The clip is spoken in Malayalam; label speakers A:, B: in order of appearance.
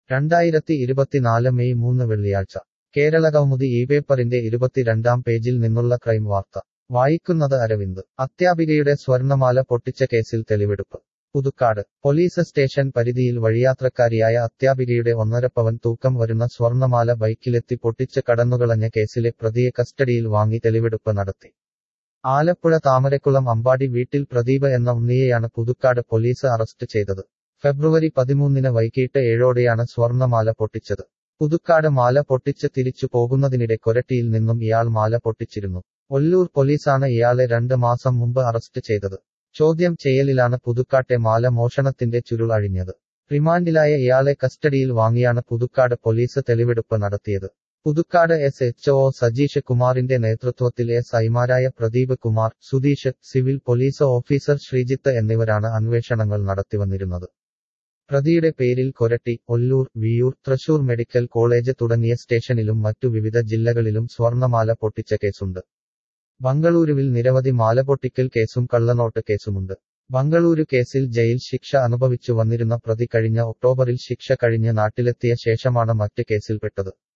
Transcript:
A: രണ്ടായിരത്തി ഇരുപത്തിനാല് മെയ് മൂന്ന് വെള്ളിയാഴ്ച കേരള കൗമുദി ഈ പേപ്പറിന്റെ ഇരുപത്തിരണ്ടാം പേജിൽ നിന്നുള്ള ക്രൈം വാർത്ത വായിക്കുന്നത് അരവിന്ദ് അത്യാപികയുടെ സ്വർണമാല പൊട്ടിച്ച കേസിൽ തെളിവെടുപ്പ് പുതുക്കാട് പോലീസ് സ്റ്റേഷൻ പരിധിയിൽ വഴിയാത്രക്കാരിയായ അത്യാപികയുടെ ഒന്നരപ്പവൻ തൂക്കം വരുന്ന സ്വർണമാല ബൈക്കിലെത്തി പൊട്ടിച്ച് കടന്നുകളഞ്ഞ കേസിലെ പ്രതിയെ കസ്റ്റഡിയിൽ വാങ്ങി തെളിവെടുപ്പ് നടത്തി ആലപ്പുഴ താമരക്കുളം അമ്പാടി വീട്ടിൽ പ്രദീപ് എന്ന ഉണ്ണിയെയാണ് പുതുക്കാട് പോലീസ് അറസ്റ്റ് ചെയ്തത് ഫെബ്രുവരി പതിമൂന്നിന് വൈകിട്ട് ഏഴോടെയാണ് സ്വർണമാല പൊട്ടിച്ചത് പുതുക്കാട് മാല പൊട്ടിച്ച് തിരിച്ചു പോകുന്നതിനിടെ കൊരട്ടിയിൽ നിന്നും ഇയാൾ മാല പൊട്ടിച്ചിരുന്നു ഒല്ലൂർ പോലീസാണ് ഇയാളെ രണ്ട് മാസം മുമ്പ് അറസ്റ്റ് ചെയ്തത് ചോദ്യം ചെയ്യലിലാണ് പുതുക്കാട്ടെ മാല മോഷണത്തിന്റെ ചുരുൾ അഴിഞ്ഞത് റിമാൻഡിലായ ഇയാളെ കസ്റ്റഡിയിൽ വാങ്ങിയാണ് പുതുക്കാട് പോലീസ് തെളിവെടുപ്പ് നടത്തിയത് Puthukkad S H O Sajeesh കുമാറിന്റെ നേതൃത്വത്തിൽ എസ് ഐമാരായ Pradeep Kumar Sudheesh civil police officer Sreejith എന്നിവരാണ് അന്വേഷണങ്ങൾ നടത്തിവന്നിരുന്നത് പ്രതിയുടെ പേരിൽ കൊരട്ടി ഒല്ലൂർ വിയൂർ തൃശൂർ മെഡിക്കൽ കോളേജ് തുടങ്ങിയ സ്റ്റേഷനിലും മറ്റു വിവിധ ജില്ലകളിലും സ്വർണമാല പൊട്ടിച്ച കേസുണ്ട് ബംഗളൂരുവിൽ നിരവധി മാല പൊട്ടിക്കൽ കേസും കള്ളനോട്ട് കേസുമുണ്ട് ബംഗളൂരു കേസിൽ ജയിൽ ശിക്ഷ അനുഭവിച്ചു വന്നിരുന്ന പ്രതി കഴിഞ്ഞ ഒക്ടോബറിൽ ശിക്ഷ കഴിഞ്ഞ് നാട്ടിലെത്തിയ ശേഷമാണ് മറ്റ് കേസിൽപ്പെട്ടത്